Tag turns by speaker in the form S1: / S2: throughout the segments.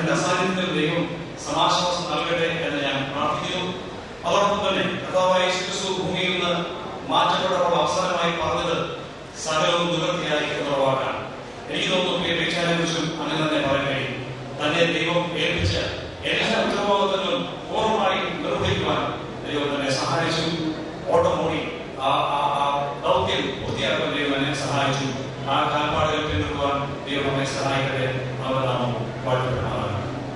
S1: എല്ലാ സാന്നിധ്യത്തിലും ദൈവം സമാശ്വാസം നൽകട്ടെ എന്ന് ഞാൻ പ്രാർത്ഥിക്കുന്നു അതോടൊപ്പം തന്നെ കർത്താവായ യേശുക്രിസ്തു ഭൂമിയിൽ നിന്ന് മാറ്റപ്പെട്ടപ്പോൾ അവസാനമായി പറഞ്ഞത് സകലവും നിവൃത്തിയായി എന്നുള്ള വാക്കാണ് എനിക്ക് തോന്നുന്നു പ്രിയ വീക്ഷാനെ കുറിച്ചും അങ്ങനെ തന്നെ പറയാൻ കഴിയും തന്നെ ദൈവം ഏൽപ്പിച്ച എല്ലാ ഉത്തരവാദിത്തങ്ങളും പൂർണ്ണമായി നിർവഹിക്കുവാൻ ദൈവം തന്നെ സഹായിച്ചു ഓട്ടം ഓടി ആ ആ ആ ദൗത്യം പൂർത്തിയാക്കാൻ ദൈവം എന്നെ സഹായിച്ചു ആ കാൽപ്പാടുകൾ പിന്തുടരുവാൻ ദൈവം നമ്മെ സഹായിക്കട്ടെ അവർ നാമം വാഴ്ത്തപ്പെടുന്നതാണ്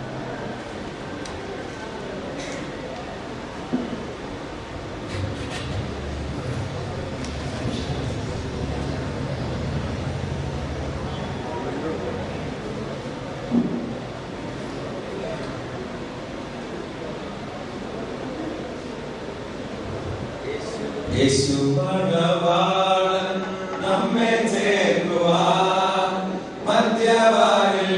S2: യേശു ഭഗവാൻ നമ്മെ ചേർക്കുവാൻ മധ്യവാനിൽ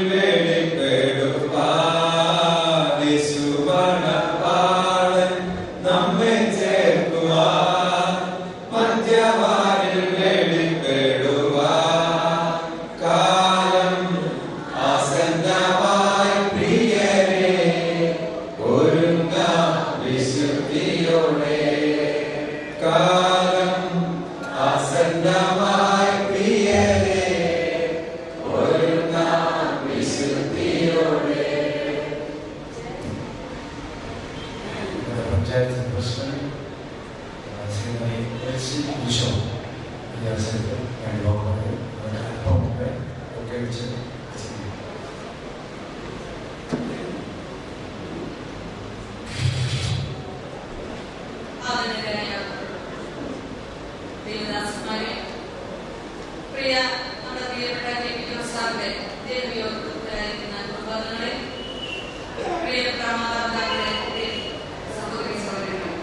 S2: വെളിപ്പെടുവാൻ യേശു ഭഗവാൻ നമ്മെ ചേർക്കുവാൻ മധ്യവാനിൽ വെളിപ്പെടുവാൻ കാലം ആസന്നമായി പ്രിയരെ ഒരുങ്ങാം വിശുദ്ധിയോടെ കാലം ആസന്നമായി പ്രിയരെ ഒരുങ്ങാം വിശുദ്ധിയോടെ
S3: നമ്മുടെ പഞ്ചായത്ത് പ്രസിഡന്റ് ശ്രീമതി എൽസി ഈശോ ഈ അവസരത്തിൽ ഞാൻ യോഗങ്ങളിൽ അവരുടെ അല്പം മുമ്പേ ഒക്കെ വെച്ച്
S4: ആദരണീയരായ ദേവദാസന്മാരെ, പ്രിയ നമ്മുടെ പ്രിയപ്പെട്ട കെ പി ജോസ് സാറിന്റെ ദേവയോഗത്തിലായിരിക്കുന്ന കുടുംബാംഗങ്ങളെ, പ്രിയപ്പെട്ട മാതാപിതാക്കളെ, പ്രിയ സഹോദരി സഹോദരങ്ങളെ,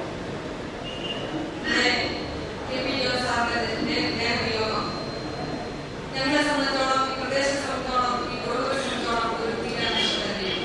S4: ഇന്നലെ കെ പി ജോസ് സാറിന്റെ ദേ- ദേവയോഗം ഞങ്ങളെ സംബന്ധിച്ചോളം ഈ പ്രദേശത്തെ സംബന്ധിച്ചോളം ഈ കുടുംബത്തെ സംബന്ധിച്ചോളം ഒരു തീരാനിഷ്ടം തന്നെയാണ്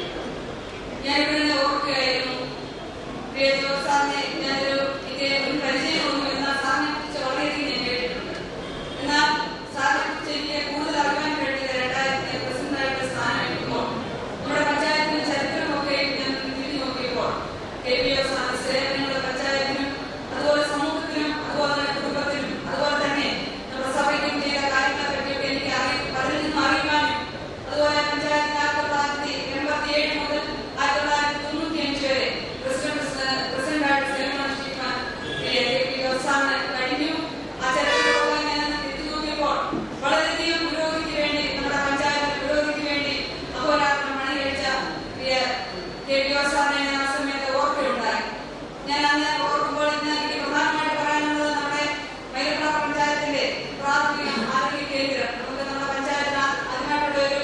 S4: ഞാൻ ഇവിടെ നിന്ന് ഓർക്കുകയായിരുന്നു പ്രിയ ജോസ് സാറിനെ ഞാനൊരു എനിക്ക് ഒരു പരിചയമൊന്നും എന്നാൽ സാറിനെ കുറിച്ച് വളരെയധികം ഞാൻ കേട്ടിട്ടുണ്ട് എന്നാൽ സാറിനെ കുറിച്ച് എനിക്ക് കൂടുതൽ അറിയാൻ കഴിഞ്ഞത് രണ്ടായിരത്തി പ്രസിഡന്റായിട്ട് സ്ഥാനം എടുക്കുമ്പോൾ നമ്മുടെ പഞ്ചായത്തിന്റെ ചരിത്രമൊക്കെ ഞാൻ തിരിഞ്ഞു നോക്കിയപ്പോൾ കെ പി എസ് സാറിന്റെ സേവനങ്ങൾ പഞ്ചായത്തിനും അതുപോലെ സമൂഹത്തിനും അതുപോലെ തന്നെ കുടുംബത്തിനും അതുപോലെ തന്നെ നമ്മുടെ സഭയ്ക്കും ചെയ്ത കാര്യങ്ങളെ പറ്റിയൊക്കെ എനിക്ക് അറി അതിൽ നിന്ന് അറിയുവാനും അതുപോലെ പഞ്ചായത്തിൽ ആയിരത്തി തൊള്ളായിരത്തി എൺപത്തി ഏഴ് മുതൽ ആയിരത്തി തൊള്ളായിരത്തി തൊണ്ണൂറ്റി അഞ്ച് വരെ പ്രസിഡന്റ് പ്രസിഡന്റായിട്ട് സേവനമനുഷ്ഠിക്കാൻ കെ പി ജോസാറിന് കഴിഞ്ഞു ആ ചരിത്രമൊക്കെ ഞാൻ എത്തി നോക്കിയപ്പോൾ വളരെയധികം പുരോഗതിക്ക് വേണ്ടി നമ്മുടെ പഞ്ചായത്ത് പുരോഗതിക്ക് വേണ്ടി അഹോരാത്രം മണികഴിച്ച പ്രിയ കെ പി ജോസാറിനെ ഞാൻ ആ സമയത്ത് ഓർക്കുകയുണ്ടായി ഞാൻ അന്ന് ഓർക്കുമ്പോൾ ഇന്ന് എനിക്ക് പ്രധാനമായിട്ട് പറയാനുള്ളത് നമ്മുടെ മൈലപ്ര പഞ്ചായത്തിന്റെ പ്രാഥമിക ആരോഗ്യ കേന്ദ്രം നമുക്ക് നമ്മുടെ പഞ്ചായത്തിന് അതിനായിട്ടുള്ള ഒരു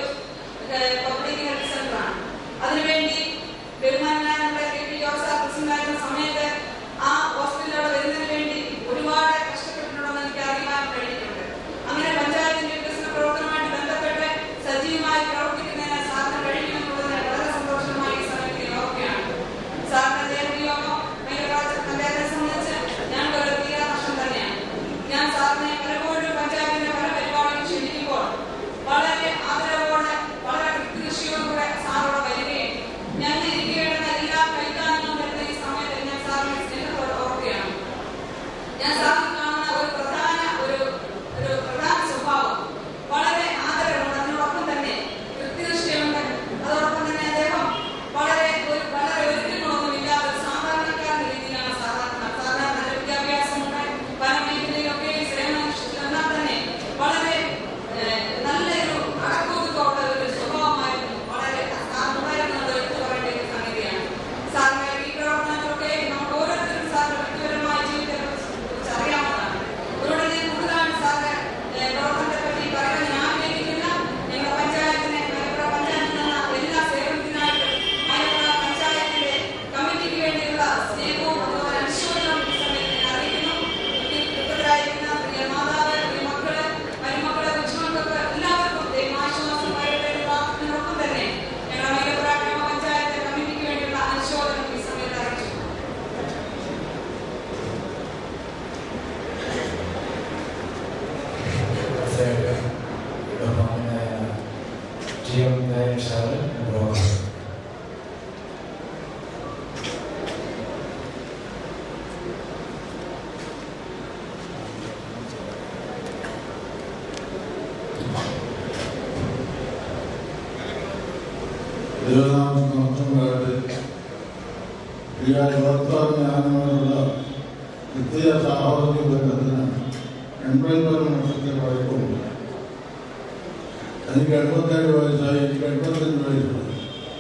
S4: പബ്ലിക് ഹെൽത്ത് സെന്ററാണ് അതിനുവേണ്ടി ബഹുമാനായ നമ്മുടെ കെ പി ജോസഫ് പ്രസിഡന്റായിരുന്ന സമയത്ത് ആ ഹോസ്പിറ്റലിലൂടെ വരുന്നതിന് വേണ്ടി ഒരുപാട് കഷ്ടപ്പെട്ടിട്ടുണ്ടെന്ന് എനിക്ക് അറിയാൻ കഴിഞ്ഞിട്ടുണ്ട് അങ്ങനെ പഞ്ചായത്തിന്റെ വികസന പ്രവർത്തനവുമായിട്ട് ബന്ധപ്പെട്ട് സജീവമായി പ്രവർത്തിക്കുന്നതിന് സാറിന് കഴിയുമെന്നുള്ളതിന് വളരെ സന്തോഷമായി ഈ സമയത്ത് ഞാൻ ഓർക്കുകയാണ് സാറിന്റെ ദേവയോഗം മേഘരാജ പഞ്ചായത്തെ സംബന്ധിച്ച് ഞങ്ങൾക്ക് ഒരു തീരാ നഷ്ടം തന്നെയാണ് ഞാൻ സാറിനെ പലപ്പോഴും പഞ്ചായത്തിന്റെ പല പരിപാടികൾ ക്ഷണിക്കുമ്പോൾ വളരെ ആദരവോടെ വളരെ കൃത്യനിഷ്ഠയോടുകൂടെ സാറോട് വരികയും ഞങ്ങൾ ഇരിക്കേണ്ടുന്ന എല്ലാ കൈകാര്യങ്ങളും വരുന്ന ഈ സമയത്ത് ഞാൻ സാറിനെ സ്നേഹത്തോടെ ഓർക്കുകയാണ് ഞാൻ സാറിൽ കാണുന്ന ഒരു പ്രധാന ഒരു ഒരു പ്രധാന സ്വഭാവം വളരെ ആദരവുണ്ട് അതിനോടൊപ്പം തന്നെ കൃത്യനിഷ്ഠയുണ്ട് അതോടൊപ്പം തന്നെ അദ്ദേഹം വളരെ ഒരു വളരെ ഒരുക്കങ്ങളൊന്നും ഇല്ലാതെ ഒരു സാധാരണക്കാരന്റെ രീതിയിലാണ് സാധാരണ സാധാരണ നല്ല വിദ്യാഭ്യാസമുണ്ട് പല മേഖലയിലൊക്കെ സേവനമനുഷ്ഠിച്ചു എന്നാൽ തന്നെ വളരെ ഏഹ്, നല്ലൊരു അടക്കോതുള്ള ഒരു സ്വഭാവമായിരുന്നു വളരെ സാറുണ്ടായിരുന്നത് എടുത്തു പറയേണ്ട ഒരു സംഗതിയാണ് സാറിന്റെ ഈ പ്രവർത്തനങ്ങളൊക്കെ നമുക്ക് ഓരോരുത്തരും സാറിന്റെ വ്യക്തിപരമായ ജീവിതത്തെ കുറിച്ച് അറിയാവുന്നതാണ് അതുകൊണ്ട് ഞാൻ കൂടുതലാണ് സാറിന്റെ ഏഹ്, പ്രവർത്തനത്തെ പറ്റി പറയാൻ ഞാൻ ആഗ്രഹിക്കുന്നില്ല ഞങ്ങളുടെ പഞ്ചായത്തിനെ മലപ്പുറ പഞ്ചായത്തിൽ നിന്ന് എല്ലാ സേവനത്തിനായിട്ട് മലപ്പുറ പഞ്ചായത്തിന്റെ കമ്മിറ്റിക്ക് വേണ്ടിയുള്ള സ്നേഹവും അതുപോലെ അനുശോചനവും ഈ സമയത്ത് ഞാൻ അറിയിക്കുന്നു ഈ തൃപ്തരായിരിക്കുന്ന പ്രിയ മാതാവ് പ്രിയ മക്കള് മരുമക്കള് കൊച്ചുമക്കൾക്ക് എല്ലാവർക്കും ദൈവാശ്വാസം വരട്ടെ എന്ന് പ്രാർത്ഥനയോടൊപ്പം തന്നെ ഞങ്ങളുടെ മലപ്പുറ ഗ്രാമപഞ്ചായത്ത് കമ്മിറ്റിക്ക് വേണ്ടിയുള്ള അനുശോചനം ഈ സമയത്ത് അറിയിച്ചു
S3: തീർച്ചയായിട്ടും ബഹുമാനായ ടി എം നായർ സാറ് യോഗം
S5: ദൈവനാമത്തെ പ്രിയ യുവത്വജ്ഞാനങ്ങളുള്ള നിത്യ സാഹോദര്യ ബന്ധത്തിന് എൺപത്തൊരു വർഷത്തെ പഴക്കമുണ്ട് എനിക്ക് എൺപത്തേഴ് വയസ്സായി എനിക്ക് എൺപത്തഞ്ച് വയസ്സായി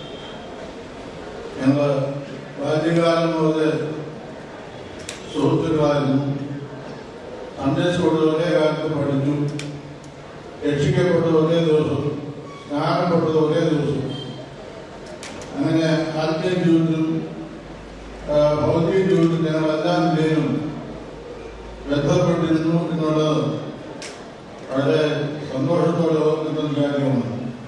S5: ഞങ്ങൾ ബാല്യകാലം മുതൽ സുഹൃത്തുക്കളായിരുന്നു സൺഡേ സ്കൂളിൽ ഒരേ കാലത്ത് പഠിച്ചു രക്ഷിക്കപ്പെട്ടത് ഒരേ ദിവസം സ്നാനപ്പെട്ടത് ഒരേ ദിവസം അങ്ങനെ ആത്മീയ ജീവിതത്തിലും ആ, ഭൗതിക ജീവിതത്തിലും ഞങ്ങൾ എല്ലാ നിലയിലും ബന്ധപ്പെട്ടിരുന്നു എന്നുള്ളത് വളരെ സന്തോഷത്തോടെ ഓർക്കുന്ന കാര്യമാണ്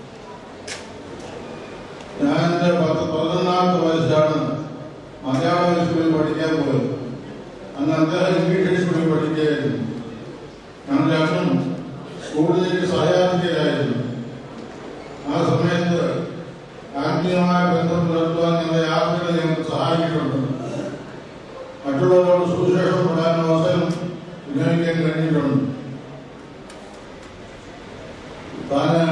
S5: ഞാൻ എൻ്റെ പത്ത് പതിനൊന്നാമത്തെ വയസ്സാണ് മലയാള സ്കൂളിൽ പഠിക്കാൻ പോയത് അന്ന് അദ്ദേഹം ഇംഗ്ലീഷ് സ്കൂളിൽ പഠിക്കുകയായിരുന്നു ഞങ്ങൾ രണ്ടും സ്കൂളിലേക്ക് സഹയാത്രികരായിരുന്നു ആ സമയത്ത് ആത്മീയമായ ബന്ധം പുലർത്തുവാൻ ഞങ്ങളുടെ യാത്രകൾ ഞങ്ങൾക്ക് സഹായിച്ചിട്ടുണ്ട് മറ്റുള്ളവരോട് സുവിശേഷം പറയാൻ അവസരം വിനിയോഗിക്കാൻ കഴിഞ്ഞിട്ടുണ്ട് താന്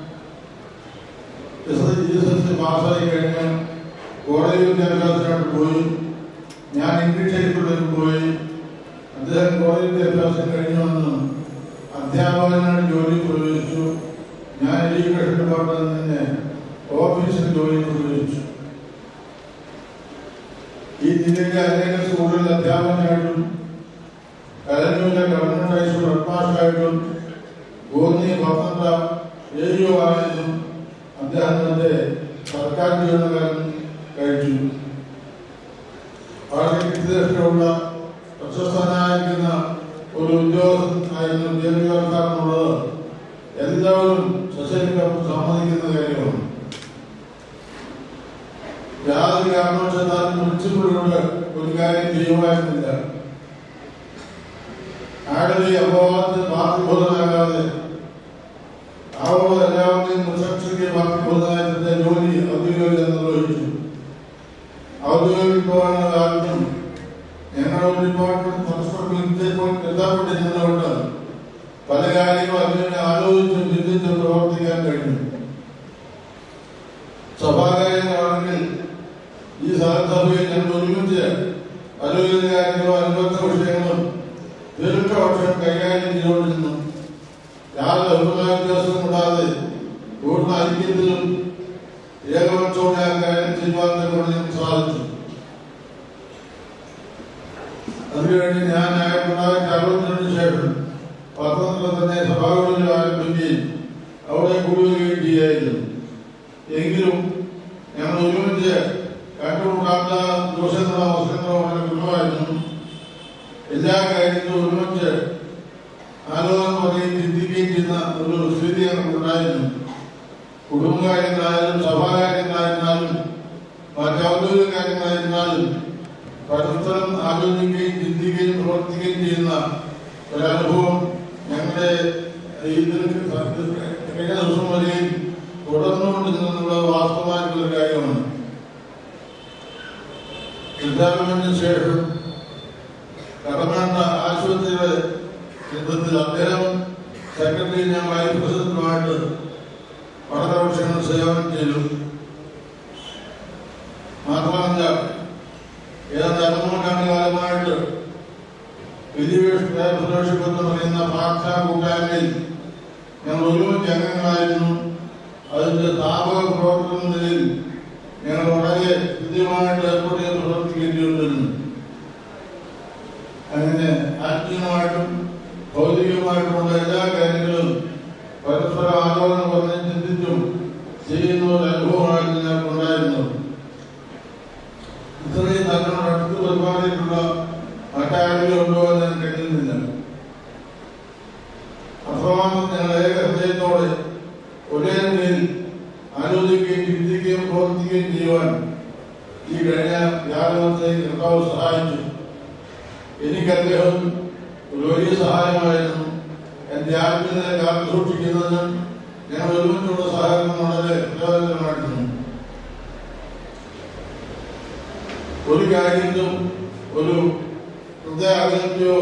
S5: എസ് എസ് പാസ്സായി കഴിഞ്ഞ് കോളേജ് വിദ്യാഭ്യാസത്തിനായിട്ട് പോയി ഞാൻ ഇംഗ്ലീഷ് ഹൈസ്കൂളിലേക്ക് പോയി അദ്ദേഹം കോളേജ് വിദ്യാഭ്യാസം കഴിഞ്ഞു വന്ന് അധ്യാപകനായിട്ട് ജോലി പ്രവേശിച്ചു ഞാൻ എഡ്യൂക്കേഷൻ ഡിപ്പാർട്ട്മെന്റിന്റെ ഓഫീസിൽ ജോലി പ്രവേശിച്ചു ഈ ജില്ലയിലെ അനേക സ്കൂളുകളിൽ അധ്യാപകനായിട്ടും കലഞ്ഞൂരിലെ ഗവൺമെന്റ് ഹൈസ്കൂൾ ഹെഡ്മാസ്റ്ററായിട്ടും ഗോന്നി പത്തനംതിട്ട ഏരിയോ ആയിട്ടും അദ്ദേഹം തന്റെ സർക്കാർ ജീവനക്കാരൻ കഴിച്ചു വളരെ കൃത്യനിഷ്ഠയുള്ള പ്രശസ്തനായിരിക്കുന്ന ഒരു ഉദ്യോഗസ്ഥനായിരുന്നു ഉദ്യോഗക്കാരെന്നുള്ളത് എല്ലാവരും ശശികൾക്ക് സമ്മതിക്കുന്ന കാര്യമാണ് യാതൊരു കാരണവശാലും പ്രിൻസിപ്പളുകൊണ്ട് ഒരു കാര്യം ചെയ്യുമായിരുന്നില്ല ആരുടെ ഈ അപവാദത്തിന് ബാധ്യബോധനാകാതെ അവരോട് എല്ലാവരുടെയും പ്രശംസയ്ക്ക് ബാധ്യബോധനായ തന്റെ ജോലി ഔദ്യോഗിക നിർവഹിച്ചു ഔദ്യോഗിക പോകാനുള്ള കാലത്തും ഞങ്ങളുടെ ഡിപ്പാർട്ട്മെന്റ് പരസ്പരം ബന്ധപ്പെട്ടിരുന്നതുകൊണ്ട് പല കാര്യങ്ങളും അതിനെ ആലോചിച്ചും ചിന്തിച്ചും പ്രവർത്തിക്കാൻ കഴിഞ്ഞു സഭാകാര്യങ്ങളാണെങ്കിൽ ഈ സഭയിൽ ഞങ്ങൾ ഒരുമിച്ച് ആലോചിക്കുന്ന കാര്യങ്ങളും അനുബന്ധ വിഷയങ്ങളും ദീർഘപക്ഷം കൈകാര്യം ചെയ്തുകൊണ്ടിരുന്നു യാതൊരു അഭിപ്രായ വ്യത്യാസവും കൂടാതെ പൂർണ്ണ ഐക്യത്തിലും ഏകപക്ഷോടെ ആ കാര്യം ചെയ്യുവാൻ കൊണ്ട് ഞങ്ങൾക്ക് സാധിച്ചു അത് കഴിഞ്ഞ് ഞാൻ ആയിരത്തി തൊള്ളായിരത്തി അറുപത്തിരണ്ടിന് ശേഷം പത്തനംതിട്ട തന്നെ സഭാകളിൽ ആരംഭിക്കുകയും അവിടെ കൂടുകയും ചെയ്യായിരുന്നു എങ്കിലും ഞങ്ങൾ ഒരുമിച്ച് കണ്ടുമുട്ടാത്ത ദിവസങ്ങളോ അവസരങ്ങളോ വളരെ കുറവായിരുന്നു എല്ലാ കാര്യങ്ങളും ഒരുമിച്ച് ആലോചന പറയുകയും ചിന്തിക്കുകയും ചെയ്യുന്ന ഒരു സ്ഥിതി ഞങ്ങൾക്കുണ്ടായിരുന്നു കുടുംബകാര്യങ്ങളായാലും സഭാകാര്യങ്ങളായിരുന്നാലും മറ്റ് ഔദ്യോഗിക കാര്യങ്ങളായിരുന്നാലും പരസ്പരം ആലോചിക്കുകയും ചിന്തിക്കുകയും പ്രവർത്തിക്കുകയും ചെയ്യുന്ന ഒരനുഭവം ഞങ്ങളുടെ ഈ കഴിഞ്ഞ ദിവസം വരെയും തുടർന്നുകൊണ്ടിരുന്നുള്ള വാസ്തവമായിട്ടുള്ള ഒരു കാര്യമാണ് റിട്ടയർമെന്റിന് ശേഷം കടമേണ്ട ആശുപത്രിയുടെ ബന്ധത്തിൽ അദ്ദേഹം സെക്രട്ടറി ഞാൻ വൈസ് പ്രസിഡന്റുമായിട്ട് വളരെ വർഷങ്ങൾ സേവനം ചെയ്തു മാത്രമല്ല ഏതാണ്ട് അരനൂറ്റാണ്ട് കാലമായിട്ട് വിധിവേഷ് ഫെലോഷിപ്പ് എന്ന് പറയുന്ന പ്രാർത്ഥനാ കൂട്ടായ്മയിൽ ഞങ്ങൾ ഒരുമിച്ച് അംഗങ്ങളായിരുന്നു അതിന്റെ സ്ഥാപക പ്രവർത്തന നിലയിൽ ഞങ്ങൾ വളരെ കൃത്യമായിട്ട് ഏർപ്പെട്ട് പ്രവർത്തിക്കേണ്ടി വന്നിരുന്നു അങ്ങനെ ആത്മീയമായിട്ടും ഭൗതികമായിട്ടുമുള്ള എല്ലാ കാര്യങ്ങളും പരസ്പര ആലോചന പറഞ്ഞ് ചിന്തിച്ചും ചെയ്യുന്ന ഒരു അനുഭവമായിരുന്നു ഞങ്ങൾക്കുണ്ടായിരുന്നത് ഇത്രയും നല്ലോണം അടുത്ത് പരിപാടിയിലുള്ള മറ്റാരെങ്കിലും ഉണ്ടോ എന്ന് ഞാൻ കരുതുന്നില്ല അത്രമാത്രം ഞങ്ങൾ ഏക ഹൃദയത്തോടെ ഒരേ നിലയിൽ ആലോചിക്കുകയും ചിന്തിക്കുകയും പ്രവർത്തിക്കുകയും ചെയ്യുവാൻ ഈ കഴിഞ്ഞ വ്യാപനത്തെ കർത്താവ് സഹായിച്ചു എനിക്ക് അദ്ദേഹം ഒരു വലിയ സഹായമായിരുന്നു എന്റെ ആത്മീയതയെ കാത്തു സൂക്ഷിക്കുന്നതിനും ഞങ്ങൾ ഒരുമിച്ചുള്ള സഹകരണം വളരെ പ്രയോജനമായിരുന്നു ഒരു കാര്യത്തിലും ഒരു ഹൃദയാഗ്രഹത്തെയോ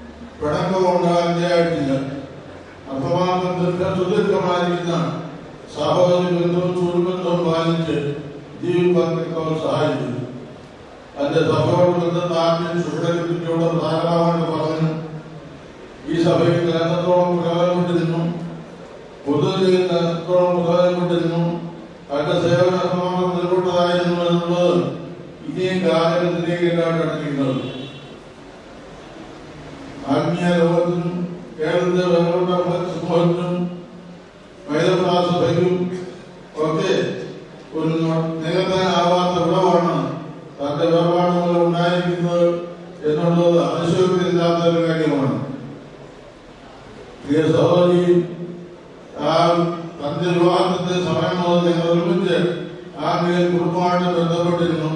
S5: പിണക്കമോ ഉണ്ടാകാൻ ഇടയായിട്ടില്ല അത്രമാത്രം ദീർഘ സുദീർഘമായിരിക്കുന്ന സഹോദരി ബന്ധവും ചുരുബന്ധവും പാലിച്ച് ജീവിക്കാൻ കർത്താവ് സഹായിച്ചു തന്റെ സഭയോട് ബന്ധം ആദ്യം സുഹൃത്തിനോട് ധാരാളമായിട്ട് പറഞ്ഞു ഈ സഭയിൽ കാലത്തോളം പ്രകാരപ്പെട്ടിരുന്നു പൊതുവിൽ കാലത്തോളം പ്രകാരപ്പെട്ടിരുന്നു തന്റെ സേവന സമാനം നിലകൊണ്ടതായിരുന്നു എന്നുള്ളത് ഇനിയും കാലഘട്ടത്തിലേക്കാണ് കടന്നിരിക്കുന്നത് ആത്മീയ ലോകത്തിനും കേരളത്തിലെ വേറുള്ള സമൂഹത്തിനും വൈദ്യസഭയ്ക്കും ഒക്കെ ഒരു നികത്താനാവാത്ത വിടവാണ് തന്റെ വേർപാടുകൾ ഉണ്ടായിരിക്കുന്നത് എന്നുള്ളത് അതിശയോക്തിയില്ലാത്ത ഒരു കാര്യമാണ് പ്രിയ സഹോദരി ആ തന്റെ വിവാഹത്തിന്റെ സമയം മുതൽ ഞങ്ങൾ ഒരുമിച്ച് ആഗ്രഹ കുടുംബമായിട്ട് ബന്ധപ്പെട്ടിരുന്നു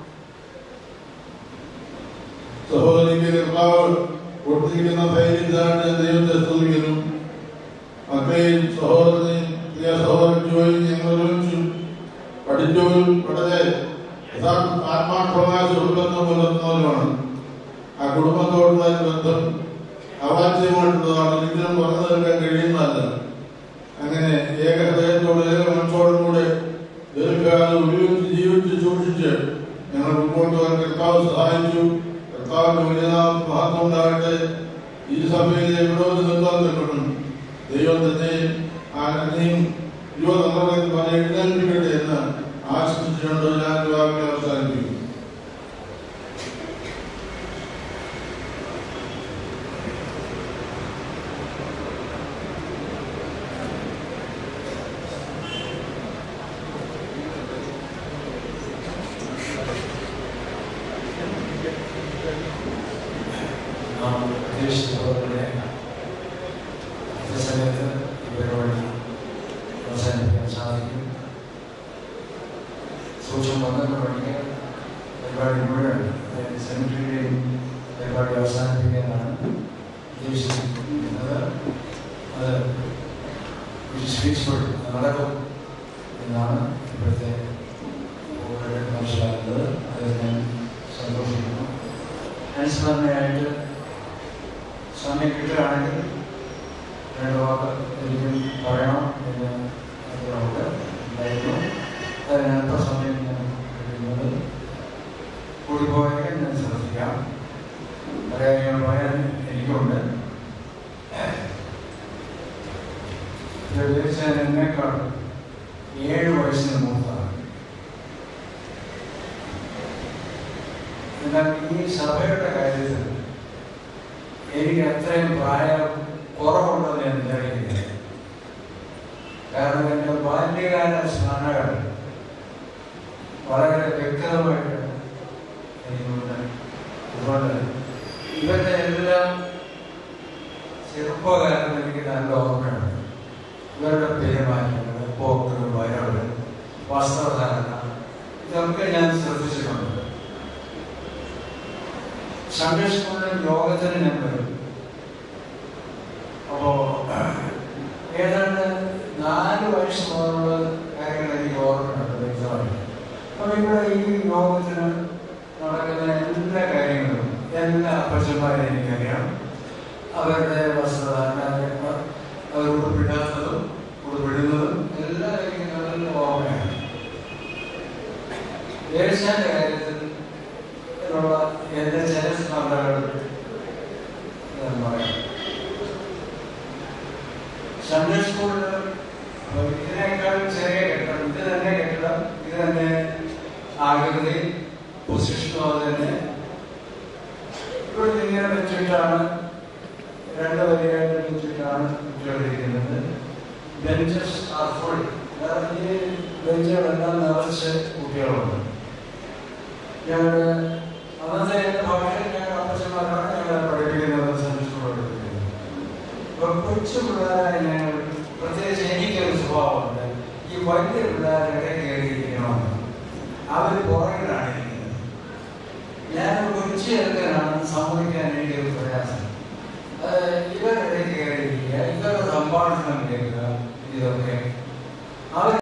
S5: സഹോദരിക്ക് കർത്താവ് കൊടുത്തിരിക്കുന്ന ധൈര്യത്തിനാണ് ഞാൻ ദൈവത്തെ സ്തുതിക്കുന്നു മക്കളെയും സഹോദരനെയും പ്രിയ സഹോദരൻ ജോലിയും ഞങ്ങൾ ഒരുമിച്ച് പഠിച്ചവരും വളരെ യഥാർത്ഥ ആത്മാർത്ഥമായ സുഹൃബന്ധം പുലർത്തുന്നവരുമാണ് ആ കുടുംബത്തോടുള്ള ഒരു ബന്ധം അവാച്യമായിട്ടുള്ളതാണ് ഒരിക്കലും പറഞ്ഞു തീർക്കാൻ കഴിയുന്നതല്ല അങ്ങനെ ഏകഹൃദയത്തോട് ഏക മനസ്സോടും കൂടെ ദീർഘകാലം ഉപയോഗിച്ച് ജീവിച്ച് സൂക്ഷിച്ച് ഞങ്ങൾ മുമ്പോട്ട് പോകാൻ കർത്താവ് സഹായിച്ചു കർത്താവിന്റെ വലിയനാം മഹത്വം ഉണ്ടാകട്ടെ ഈ സഭയിലെ വിരോധ നിർദ്ദാന്തങ്ങളും ദൈവം തന്നെ ആ നന്ദിയും യുവതലമുറയ്ക്ക് പറഞ്ഞ് എഴുന്നേൽപ്പിക്കട്ടെ എന്ന് ആശംസിച്ചുകൊണ്ട് ഞാൻ വാക്കിൽ അവസാനിപ്പിക്കും
S3: നാം ഉദ്ദേശിച്ചതുപോലെ സമയത്ത് ഈ പരിപാടി അവസാനിപ്പിക്കാൻ സാധിക്കും സൂക്ഷ്മ പന്ത്രണ്ട് മണിക്ക് പരിപാടി മുഴുവൻ സെമിറ്ററിയുടെയും പരിപാടി അവസാനിപ്പിക്കാനാണ് ഉദ്ദേശിക്കുന്നത് അത് സ്പീച്ച്ഫുൾ നടക്കും എന്നാണ് ഇപ്പോഴത്തെ മനസ്സിലാക്കുന്നത് അത് ഞാൻ സന്തോഷിക്കുന്നു അനുസ്മരണയായിട്ട് സമയം കിട്ടുകയാണെങ്കിൽ രണ്ട് വാക്ക് എനിക്കും പറയണം എന്ന് ആഗ്രഹമുണ്ട് ഉണ്ടായിരുന്നു അതിന് അല്പ സമയം ഞാൻ കഴിയുന്നത് കൂടിപ്പോയാൽ ഞാൻ ശ്രദ്ധിക്കാം പറയാൻ പറയാൻ എനിക്കുണ്ട് തീർച്ചയായും എന്നേക്കാൾ ഏഴ് വയസ്സിന് മൂത്താണ് എന്നാൽ ഈ സഭയുടെ കാര്യത്തിൽ എനിക്ക് അത്രയും പ്രായം കുറവുണ്ടെന്ന് ഞാൻ വിചാരിക്കുന്നത് കാരണം എൻ്റെ ബാല്യകാല സ്മരണകൾ വളരെ വ്യക്തമായിട്ട് എനിക്കുണ്ട് അതുകൊണ്ട് ഇവരുടെ എല്ലാം ചെറുപ്പകാലം എനിക്ക് നല്ല ഓർമ്മയുണ്ട് ഇവരുടെ പെരുമാറ്റങ്ങൾ പോക്കുകൾ വരവ് വസ്ത്രധാരണ ഇതൊക്കെ ഞാൻ ശ്രദ്ധിച്ചിട്ടുണ്ട് സൺഡേ സ്കൂളിൽ യോഗത്തിന് ഞാൻ വരും അപ്പോ ഏതാണ്ട് നാല് വയസ്സ് മുതലുള്ള കാര്യങ്ങൾ എനിക്ക് ഓർമ്മയുണ്ട് വ്യക്തമായിട്ട് അപ്പൊ ഇവിടെ ഈ യോഗത്തിന് നടക്കുന്ന എല്ലാ കാര്യങ്ങളും എല്ലാ അപ്പച്ചന്മാരെ എനിക്കറിയാം അവരുടെ വസ്ത്രധാരണ അവർ ഉടുപ്പിടാത്തതും ഉടുപ്പിടുന്നതും എല്ലാം എനിക്ക് നല്ല ഓർമ്മയാണ് ദേശാന്റെ കാര്യത്തിൽ ഉള്ള എന്റെ ചില സ്മരണകൾ ഞാൻ പറയാം സൺഡേ സ്കൂളിൽ ഇതിനേക്കാൾ ചെറിയ കെട്ടിടം ഇത് തന്നെ കെട്ടിടം ഇത് തന്നെ ആകൃതി പൊസിഷനും അത് തന്നെ ഇവിടെ ഇങ്ങനെ വെച്ചിട്ടാണ് രണ്ട് വരിയായിട്ട് വെച്ചിട്ടാണ് കുട്ടികളിരിക്കുന്നത് ബെഞ്ചസ് ആർ ഫുൾ ഈ ബെഞ്ചുകളെല്ലാം നിറച്ച് കുട്ടികളുണ്ട് ഞങ്ങൾ അന്നത്തെ എൻ്റെ ഭാഷയിൽ ഞങ്ങൾ അപ്പച്ചന്മാരാണ് ഞങ്ങളെ പഠിപ്പിക്കുന്നത് സൺഡേ സ്കൂളിൽ പഠിപ്പിക്കുന്നത് അപ്പൊ കൊച്ചു പിള്ളേരെ ഞങ്ങൾ പ്രത്യേകിച്ച് എനിക്കൊരു സ്വഭാവമുണ്ട് ഈ വലിയ പിള്ളേരുടെ കയറിയിരിക്കണമെന്ന് അവർ പുറകിലാണ് ഇരിക്കുന്നത് ഞാൻ കൊച്ചു ചെറുക്കനാണ് സമ്മതിക്കാൻ എനിക്കൊരു പ്രയാസം അത് ഇവരുടെ കയറിയിരിക്കുക ഇവരുടെ സംഭാഷണം കേൾക്കുക ഇതൊക്കെ അവർ